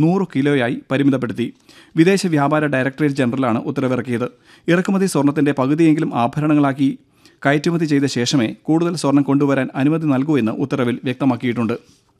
നൂറ് കിലോയായി പരിമിതപ്പെടുത്തി വിദേശ വ്യാപാര ഡയറക്ടറേറ്റ് ജനറലാണ് ഉത്തരവിറക്കിയത് ഇറക്കുമതി സ്വർണത്തിന്റെ പകുതിയെങ്കിലും ആഭരണങ്ങളാക്കി കയറ്റുമതി ചെയ്ത ശേഷമേ കൂടുതൽ സ്വർണം കൊണ്ടുവരാൻ അനുമതി നൽകൂ എന്ന് ഉത്തരവിൽ വ്യക്തമാക്കിയിട്ടുണ്ട്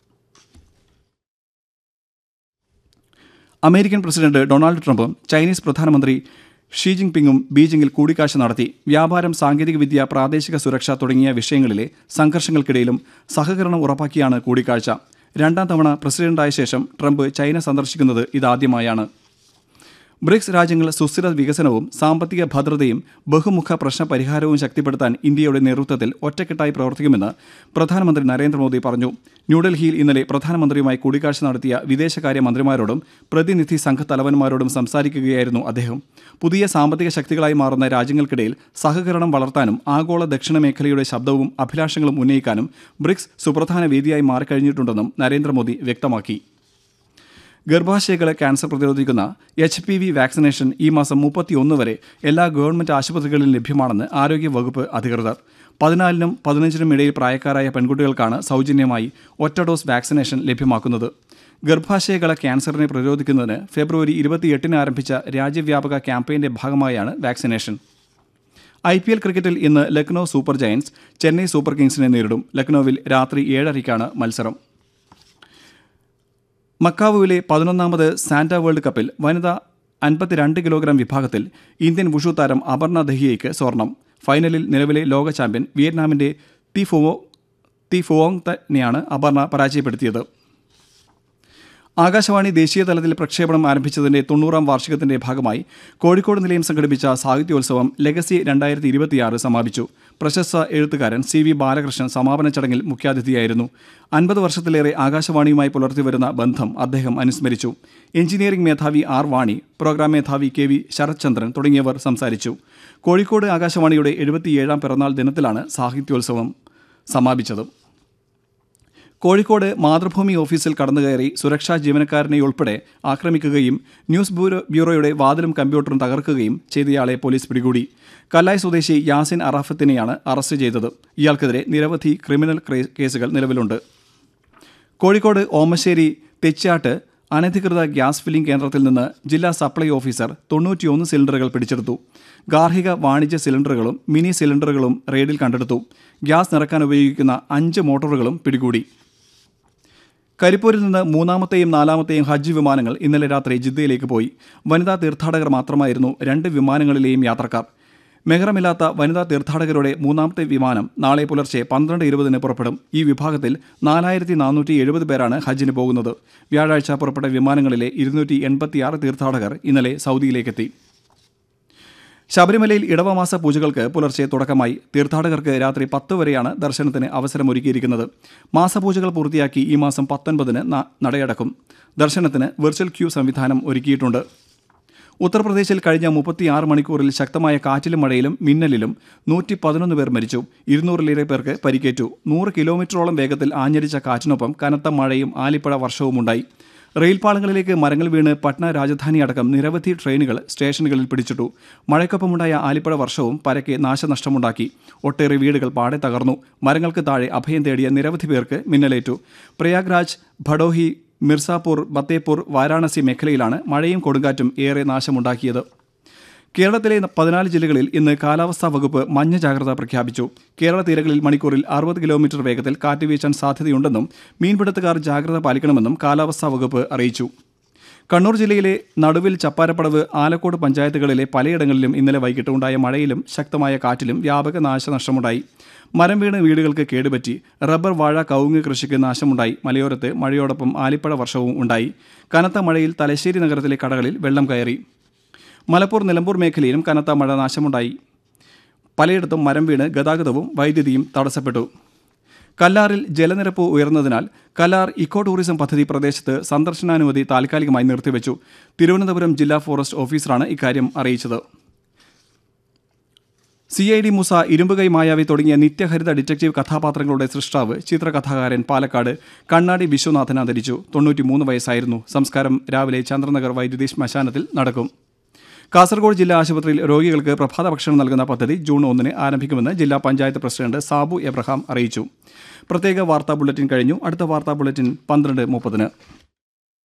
അമേരിക്കൻ പ്രസിഡന്റ് ഡൊണാൾഡ് ട്രംപും ചൈനീസ് പ്രധാനമന്ത്രി ഷീ ജിൻപിങ്ങും ബീജിംഗിൽ കൂടിക്കാഴ്ച നടത്തി വ്യാപാരം സാങ്കേതികവിദ്യ പ്രാദേശിക സുരക്ഷ തുടങ്ങിയ വിഷയങ്ങളിലെ സംഘർഷങ്ങൾക്കിടയിലും സഹകരണം ഉറപ്പാക്കിയാണ് കൂടിക്കാഴ്ച രണ്ടാം തവണ പ്രസിഡന്റായ ശേഷം ട്രംപ് ചൈന സന്ദർശിക്കുന്നത് ഇതാദ്യമായാണ് ബ്രിക്സ് രാജ്യങ്ങൾ സുസ്ഥിര വികസനവും സാമ്പത്തിക ഭദ്രതയും ബഹുമുഖ പ്രശ്ന പരിഹാരവും ശക്തിപ്പെടുത്താൻ ഇന്ത്യയുടെ നേതൃത്വത്തിൽ ഒറ്റക്കെട്ടായി പ്രവർത്തിക്കുമെന്ന് പ്രധാനമന്ത്രി നരേന്ദ്രമോദി പറഞ്ഞു ന്യൂഡൽഹിയിൽ ഇന്നലെ പ്രധാനമന്ത്രിയുമായി കൂടിക്കാഴ്ച നടത്തിയ വിദേശകാര്യ മന്ത്രിമാരോടും പ്രതിനിധി സംഘ തലവന്മാരോടും സംസാരിക്കുകയായിരുന്നു അദ്ദേഹം പുതിയ സാമ്പത്തിക ശക്തികളായി മാറുന്ന രാജ്യങ്ങൾക്കിടയിൽ സഹകരണം വളർത്താനും ആഗോള ദക്ഷിണ മേഖലയുടെ ശബ്ദവും അഭിലാഷങ്ങളും ഉന്നയിക്കാനും ബ്രിക്സ് സുപ്രധാന വേദിയായി മാറിക്കഴിഞ്ഞിട്ടുണ്ടെന്നും നരേന്ദ്രമോദി വ്യക്തമാക്കി ഗർഭാശയകളെ ക്യാൻസർ പ്രതിരോധിക്കുന്ന എച്ച് പി വി വാക്സിനേഷൻ ഈ മാസം മുപ്പത്തിയൊന്ന് വരെ എല്ലാ ഗവൺമെന്റ് ആശുപത്രികളിലും ലഭ്യമാണെന്ന് ആരോഗ്യ വകുപ്പ് അധികൃതർ പതിനാലിനും പതിനഞ്ചിനും ഇടയിൽ പ്രായക്കാരായ പെൺകുട്ടികൾക്കാണ് സൗജന്യമായി ഒറ്റ ഡോസ് വാക്സിനേഷൻ ലഭ്യമാക്കുന്നത് ഗർഭാശയകള ക്യാൻസറിനെ പ്രതിരോധിക്കുന്നതിന് ഫെബ്രുവരി ഇരുപത്തിയെട്ടിന് ആരംഭിച്ച രാജ്യവ്യാപക ക്യാമ്പയിന്റെ ഭാഗമായാണ് വാക്സിനേഷൻ ഐ പി എൽ ക്രിക്കറ്റിൽ ഇന്ന് Lucknow super giants Chennai super കിങ്സിനെ നേരിടും ലക്നൌവിൽ രാത്രി ഏഴരയ്ക്കാണ് മത്സരം മക്കാവുവിലെ പതിനൊന്നാമത് സാന്റ വേൾഡ് കപ്പിൽ വനിതാ അൻപത്തിരണ്ട് കിലോഗ്രാം വിഭാഗത്തിൽ ഇന്ത്യൻ വുഷു താരം അപർണ ദഹിയയ്ക്ക് സ്വർണം ഫൈനലിൽ നിലവിലെ ലോക ചാമ്പ്യൻ വിയറ്റ്നാമിന്റെ തി ഫുവോ തി ഫുവോങ് തന്നെയാണ് അപർണ പരാജയപ്പെടുത്തിയത് ആകാശവാണി ദേശീയ തലത്തിൽ പ്രക്ഷേപണം ആരംഭിച്ചതിന്റെ തൊണ്ണൂറാം വാർഷികത്തിന്റെ ഭാഗമായി കോഴിക്കോട് നിലയം സംഘടിപ്പിച്ച സാഹിത്യോത്സവം ലെഗസി രണ്ടായിരത്തി ഇരുപത്തിയാറ് സമാപിച്ചു പ്രശസ്ത എഴുത്തുകാരൻ സി വി ബാലകൃഷ്ണൻ സമാപന ചടങ്ങിൽ മുഖ്യാതിഥിയായിരുന്നു അൻപത് വർഷത്തിലേറെ ആകാശവാണിയുമായി പുലർത്തിവരുന്ന ബന്ധം അദ്ദേഹം അനുസ്മരിച്ചു എഞ്ചിനീയറിംഗ് മേധാവി ആർ വാണി പ്രോഗ്രാം മേധാവി കെ വി ശരത്ചന്ദ്രൻ തുടങ്ങിയവർ സംസാരിച്ചു കോഴിക്കോട് ആകാശവാണിയുടെ എഴുപത്തിയേഴാം പിറന്നാൾ ദിനത്തിലാണ് സാഹിത്യോത്സവം സമാപിച്ചത് കോഴിക്കോട് മാതൃഭൂമി ഓഫീസിൽ കടന്നുകയറി സുരക്ഷാ ജീവനക്കാരനെയുൾപ്പെടെ ആക്രമിക്കുകയും ന്യൂസ് ബ്യൂറോ ബ്യൂറോയുടെ വാതിലും കമ്പ്യൂട്ടറും തകർക്കുകയും ചെയ്തയാളെ പോലീസ് പിടികൂടി കല്ലായ് സ്വദേശി യാസിൻ അറാഫത്തിനെയാണ് അറസ്റ്റ് ചെയ്തത് ഇയാൾക്കെതിരെ നിരവധി ക്രിമിനൽ ക്രേ- കേസുകൾ നിലവിലുണ്ട് കോഴിക്കോട് ഓമശ്ശേരി തെച്ചാട്ട് അനധികൃത ഗ്യാസ് ഫില്ലിംഗ് കേന്ദ്രത്തിൽ നിന്ന് ജില്ലാ സപ്ലൈ ഓഫീസർ തൊണ്ണൂറ്റിയൊന്ന് സിലിണ്ടറുകൾ പിടിച്ചെടുത്തു ഗാർഹിക വാണിജ്യ സിലിണ്ടറുകളും മിനി സിലിണ്ടറുകളും റെയ്ഡിൽ കണ്ടെടുത്തു ഗ്യാസ് നിറക്കാൻ ഉപയോഗിക്കുന്ന അഞ്ച് മോട്ടോറുകളും പിടികൂടി കരിപ്പൂരിൽ നിന്ന് മൂന്നാമത്തെയും നാലാമത്തെയും ഹജ്ജ് വിമാനങ്ങൾ ഇന്നലെ രാത്രി ജിദ്ദയിലേക്ക് പോയി വനിതാ തീർത്ഥാടകർ മാത്രമായിരുന്നു രണ്ട് വിമാനങ്ങളിലെയും യാത്രക്കാർ മെഹ്റമില്ലാത്ത വനിതാ തീർത്ഥാടകരുടെ മൂന്നാമത്തെ വിമാനം നാളെ പുലർച്ചെ പന്ത്രണ്ട് ഇരുപതിന് പുറപ്പെടും ഈ വിഭാഗത്തിൽ നാലായിരത്തി നാനൂറ്റി എഴുപത് പേരാണ് ഹജ്ജിന് പോകുന്നത് വ്യാഴാഴ്ച പുറപ്പെട്ട വിമാനങ്ങളിലെ ഇരുന്നൂറ്റി എൺപത്തിയാറ് തീർത്ഥാടകർ ഇന്നലെ സൗദിയിലേക്കെത്തി ശബരിമലയിൽ ഇടവമാസ പൂജകൾക്ക് പുലർച്ചെ തുടക്കമായി തീർത്ഥാടകർക്ക് രാത്രി പത്ത് വരെയാണ് ദർശനത്തിന് അവസരമൊരുക്കിയിരിക്കുന്നത് മാസപൂജകൾ പൂർത്തിയാക്കി ഈ മാസം പത്തൊൻപതിന് ന- നടയടക്കും ദർശനത്തിന് വെർച്വൽ ക്യൂ സംവിധാനം ഒരുക്കിയിട്ടുണ്ട് ഉത്തർപ്രദേശിൽ കഴിഞ്ഞ മുപ്പത്തിയാറ് മണിക്കൂറിൽ ശക്തമായ കാറ്റിലും മഴയിലും മിന്നലിലും നൂറ്റി പതിനൊന്ന് പേർ മരിച്ചു ഇരുന്നൂറിലേറെ പേർക്ക് പരിക്കേറ്റു നൂറ് കിലോമീറ്ററോളം വേഗത്തിൽ ആഞ്ഞടിച്ച കാറ്റിനൊപ്പം കനത്ത മഴയും ആലിപ്പഴ വർഷവുമുണ്ടായി റെയിൽപാളങ്ങളിലേക്ക് മരങ്ങൾ വീണ് പട്ന രാജധാനി അടക്കം നിരവധി ട്രെയിനുകൾ സ്റ്റേഷനുകളിൽ പിടിച്ചിട്ടു മഴയ്ക്കൊപ്പമുണ്ടായ ആലിപ്പഴ വർഷവും പരക്കെ നാശനഷ്ടമുണ്ടാക്കി ഒട്ടേറെ വീടുകൾ പാടെ തകർന്നു മരങ്ങൾക്ക് താഴെ അഭയം തേടിയ നിരവധി പേർക്ക് മിന്നലേറ്റു പ്രയാഗ്രാജ് ഭഡോഹി മിർസാപൂർ ബത്തേപൂർ വാരാണസി മേഖലയിലാണ് മഴയും കൊടുങ്കാറ്റും ഏറെ നാശമുണ്ടാക്കിയത് കേരളത്തിലെ പതിനാല് ജില്ലകളിൽ ഇന്ന് കാലാവസ്ഥാ വകുപ്പ് മഞ്ഞ ജാഗ്രത പ്രഖ്യാപിച്ചു കേരള തീരങ്ങളിൽ മണിക്കൂറിൽ അറുപത് കിലോമീറ്റർ വേഗത്തിൽ കാറ്റ് വീശാൻ സാധ്യതയുണ്ടെന്നും മീൻപിടുത്തക്കാർ ജാഗ്രത പാലിക്കണമെന്നും കാലാവസ്ഥാ വകുപ്പ് അറിയിച്ചു കണ്ണൂർ ജില്ലയിലെ നടുവിൽ ചപ്പാരപ്പടവ് ആലക്കോട് പഞ്ചായത്തുകളിലെ പലയിടങ്ങളിലും ഇന്നലെ വൈകിട്ട് ഉണ്ടായ മഴയിലും ശക്തമായ കാറ്റിലും വ്യാപക നാശനഷ്ടമുണ്ടായി മരം വീണ് വീടുകൾക്ക് കേടുപറ്റി റബ്ബർ വാഴ കവുങ്ങ് കൃഷിക്ക് നാശമുണ്ടായി മലയോരത്ത് മഴയോടൊപ്പം ആലിപ്പഴ വർഷവും ഉണ്ടായി കനത്ത മഴയിൽ തലശ്ശേരി നഗരത്തിലെ കടകളിൽ വെള്ളം കയറി മലപ്പൂർ നിലമ്പൂർ മേഖലയിലും കനത്ത മഴ നാശമുണ്ടായി പലയിടത്തും മരം വീണ് ഗതാഗതവും വൈദ്യുതിയും തടസ്സപ്പെട്ടു കല്ലാറിൽ ജലനിരപ്പ് ഉയർന്നതിനാൽ കല്ലാർ ഇക്കോ ടൂറിസം പദ്ധതി പ്രദേശത്ത് സന്ദർശനാനുമതി താൽക്കാലികമായി നിർത്തിവെച്ചു തിരുവനന്തപുരം ജില്ലാ ഫോറസ്റ്റ് ഓഫീസറാണ് ഇക്കാര്യം അറിയിച്ചത് സി ഐ ഡി മുസ ഇരുമ്പുകൈ മായാവി തുടങ്ങിയ നിത്യഹരിത ഡിറ്റക്റ്റീവ് കഥാപാത്രങ്ങളുടെ സൃഷ്ടാവ് ചിത്രകഥാകാരൻ പാലക്കാട് കണ്ണാടി വിശ്വനാഥൻ അന്തരിച്ചു തൊണ്ണൂറ്റിമൂന്ന് വയസ്സായിരുന്നു സംസ്കാരം രാവിലെ ചന്ദ്രനഗർ വൈദ്യുതി ശ്മശാനത്തിൽ നടക്കും കാസർഗോഡ് ജില്ലാ ആശുപത്രിയിൽ രോഗികൾക്ക് പ്രഭാത ഭക്ഷണം നൽകുന്ന പദ്ധതി ജൂൺ ഒന്നിന് ആരംഭിക്കുമെന്ന് ജില്ലാ പഞ്ചായത്ത് പ്രസിഡന്റ് സാബു എബ്രഹാം അറിയിച്ചു പ്രത്യേക വാർത്താ ബുള്ളറ്റിൻ കഴിഞ്ഞു അടുത്ത വാർത്താ ബുള്ളറ്റിൻ പന്ത്രണ്ട് മുപ്പതിന്